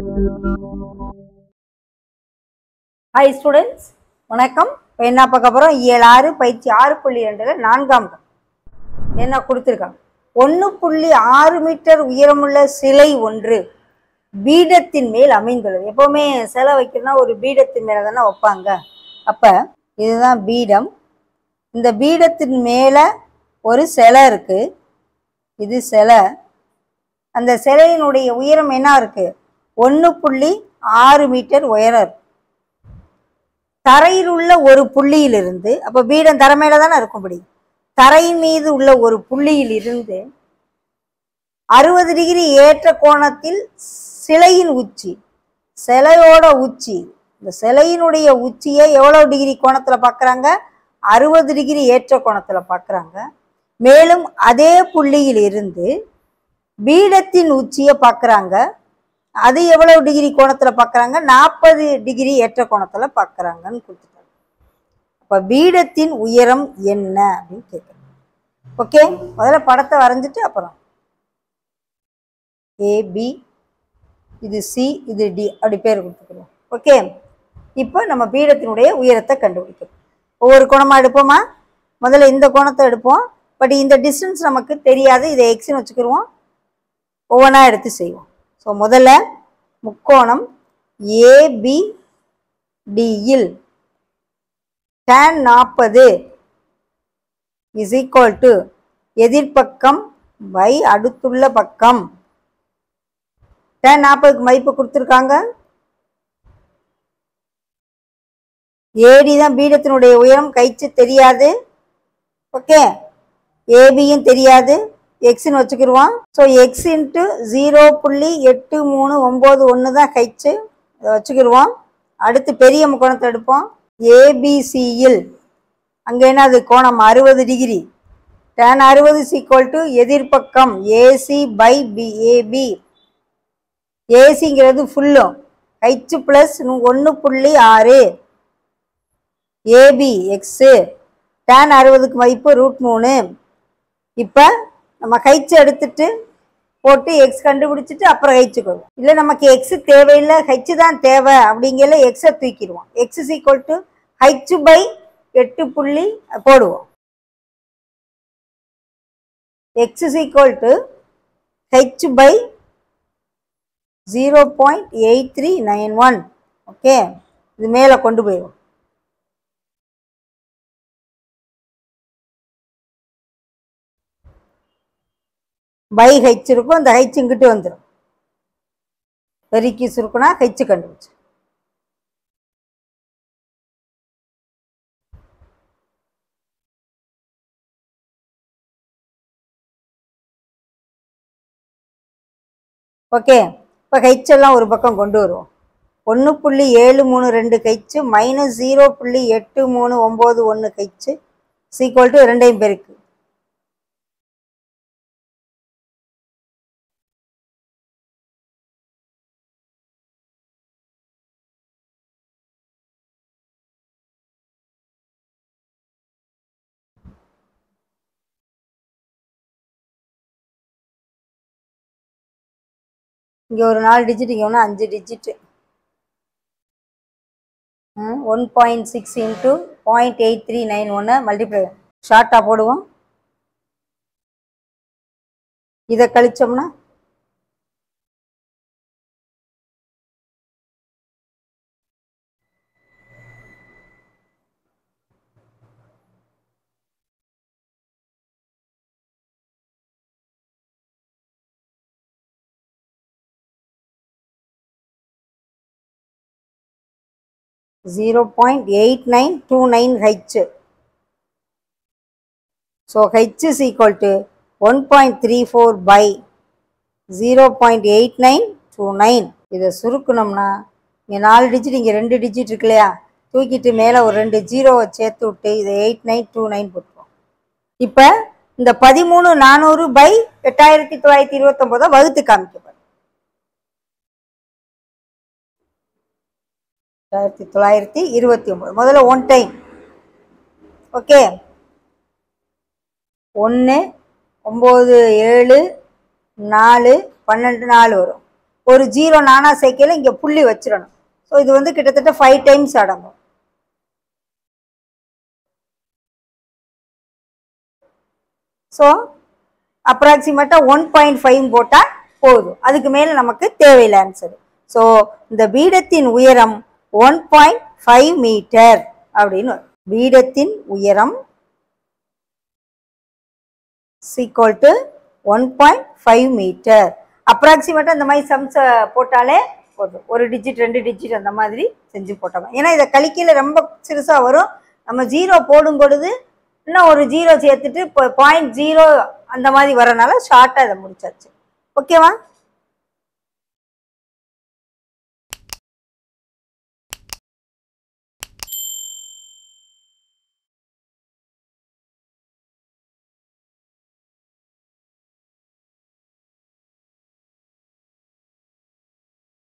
Hi students வணக்கம் இப்போ என்ன பார்க்க போகிறோம் இயல் ஆறு பயிற்சி ஆறு புள்ளி ரெண்டில் நான்காம் தான் என்ன கொடுத்துருக்காங்க ஒன்று புள்ளி ஆறு மீட்டர் உயரமுள்ள சிலை ஒன்று பீடத்தின் மேல் அமைந்துள்ளது எப்போவுமே சிலை வைக்கணும்னா ஒரு பீடத்தின் மேலே தானே வைப்பாங்க அப்போ இதுதான் பீடம் இந்த பீடத்தின் மேலே ஒரு சிலை இருக்குது இது சிலை அந்த சிலையினுடைய உயரம் என்ன இருக்குது ஒன்று புள்ளி ஆறு மீட்டர் உயரம் இருக்கு தரையில் உள்ள ஒரு புள்ளியிலிருந்து அப்போ பீடம் தரை மேல தானே இருக்கும்படி தரை மீது உள்ள ஒரு புள்ளியில் இருந்து அறுபது டிகிரி ஏற்ற கோணத்தில் சிலையின் உச்சி சிலையோட உச்சி இந்த சிலையினுடைய உச்சியை எவ்வளோ டிகிரி கோணத்தில் பார்க்குறாங்க அறுபது டிகிரி ஏற்ற கோணத்தில் பார்க்குறாங்க மேலும் அதே புள்ளியில் இருந்து பீடத்தின் உச்சியை பார்க்குறாங்க அது எவ்வளவு டிகிரி கோணத்தில் பார்க்குறாங்க நாற்பது டிகிரி ஏற்ற கோணத்தில் பார்க்குறாங்கன்னு கொடுத்துட்டாங்க அப்போ பீடத்தின் உயரம் என்ன அப்படின்னு கேட்குறாங்க ஓகே முதல்ல படத்தை வரைஞ்சிட்டு அப்புறம் ஏபி இது சி இது டி அப்படி பேர் கொடுத்துக்கிறோம் ஓகே இப்போ நம்ம பீடத்தினுடைய உயரத்தை கண்டுபிடிக்கிறோம் ஒவ்வொரு கோணமாக எடுப்போமா முதல்ல இந்த கோணத்தை எடுப்போம் பட் இந்த டிஸ்டன்ஸ் நமக்கு தெரியாது இதை எக்ஸ்னு வச்சுக்கிருவோம் ஒவ்வொன்றா எடுத்து செய்வோம் ஸோ முதல்ல முக்கோணம் ஏபிடியில் tan நாற்பது இஸ் ஈக்குவல் டு எதிர்ப்பக்கம் பை அடுத்துள்ள பக்கம் tan நாற்பதுக்கு மதிப்பு கொடுத்துருக்காங்க ஏடி தான் பீடத்தினுடைய உயரம் கைச்சு தெரியாது ஓகே ஏபியும் தெரியாது எக்ஸ்னு வச்சுக்கிருவோம் ஸோ எக்ஸ் இன்ட்டு ஜீரோ புள்ளி எட்டு மூணு ஒம்பது ஒன்று தான் ஹைச்சு அதை வச்சுக்கிருவோம் அடுத்து பெரிய முக்கோணத்தை எடுப்போம் ஏபிசியில் அங்கே என்னது கோணம் அறுபது டிகிரி டேன் அறுபது சீக்வல் டு எதிர்ப்பக்கம் ஏசி பை பி ஏபி ஏசிங்கிறது ஃபுல்லும் ஹைச்சு ப்ளஸ் ஒன்று புள்ளி ஆறு ஏபி எக்ஸு டேன் அறுபதுக்கு மதிப்பு ரூட் மூணு இப்போ நம்ம ஹைச்சு எடுத்துட்டு போட்டு எக்ஸ் கண்டுபிடிச்சிட்டு அப்புறம் ஹைச்சுக்கு வரும் இல்லை நமக்கு எக்ஸ் தேவையில்லை ஹைச்சு தான் தேவை அப்படிங்கல எக்ஸை தூக்கிடுவோம் x is equal to H by எட்டு புள்ளி போடுவோம் x is equal to H by zero point eight three nine one okay இது மேலே கொண்டு போயிடும் பை ஹெச் இருக்கும் அந்த ஹெச் இங்கிட்டு வந்துடும் பெருக்கி சுருக்குனா ஹெச் கண்டுபிடிச்சு ஓகே இப்போ ஹெச் எல்லாம் ஒரு பக்கம் கொண்டு வருவோம் ஒன்று புள்ளி ஏழு மூணு ரெண்டு கைச்சு மைனஸ் ஜீரோ புள்ளி எட்டு மூணு ஒம்பது ஒன்று கைச்சு சீக்வல் டு ரெண்டையும் பெருக்கு இங்கே ஒரு நாலு டிஜிட் இங்கே ஒன்று அஞ்சு digit one point six into point eight three nine ஒன்று மல்டிப்ளை ஷார்ட்டாக போடுவோம் இதை கழிச்சோம்னா zero point eight nine two nine H so H is equal to one point three four by zero point eight nine two nine இதை சுருக்கணும்னா இங்கே நாலு digit இங்கே ரெண்டு டிஜிட் இருக்கு இல்லையா தூக்கிட்டு மேலே ஒரு ரெண்டு ஜீரோவை சேர்த்து விட்டு இதை எயிட் நைன் டூ நைன் போட்டுருவோம் இப்போ இந்த பதிமூணு நானூறு பை எட்டாயிரத்தி தொள்ளாயிரத்தி இருபத்தொம்போதை வகுத்து காமிக்கப்படும் ஆயிரத்தி தொள்ளாயிரத்தி இருபத்தி ஒம்பது முதல்ல ஒன் டைம் ஓகே ஒன்று ஒம்பது ஏழு நாலு பன்னெண்டு நாலு வரும் ஒரு ஜீரோ நானா சேர்க்கையில் இங்கே புள்ளி வச்சிடணும் ஸோ இது வந்து கிட்டத்தட்ட ஃபைவ் டைம்ஸ் அடங்கும் ஸோ அப்ராக்சிமேட்டாக ஒன் பாயிண்ட் ஃபைவ் போட்டால் போதும் அதுக்கு மேலே நமக்கு தேவையில்லை ஆன்சர் ஸோ இந்த பீடத்தின் உயரம் ஒன் பாயிண்ட் ஃபைவ் மீட்டர் அப்படின்னு வரும். பீடத்தின் உயரம் is equal to one point five metre அப்ராக்சிமேட்டாக இந்த மாதிரி சம்ஸை போட்டாலே போதும் ஒரு டிஜிட் ரெண்டு டிஜிட் அந்த மாதிரி செஞ்சு போட்டோம் ஏன்னா இதை கழிக்கையில ரொம்ப சிறுசாக வரும் நம்ம ஜீரோ போடும் பொழுது இன்னும் ஒரு ஜீரோ சேர்த்துட்டு இப்போ பாயிண்ட் ஜீரோ அந்த மாதிரி வரனால ஷார்ட்டாக இதை முடிச்சாச்சு ஓகேவா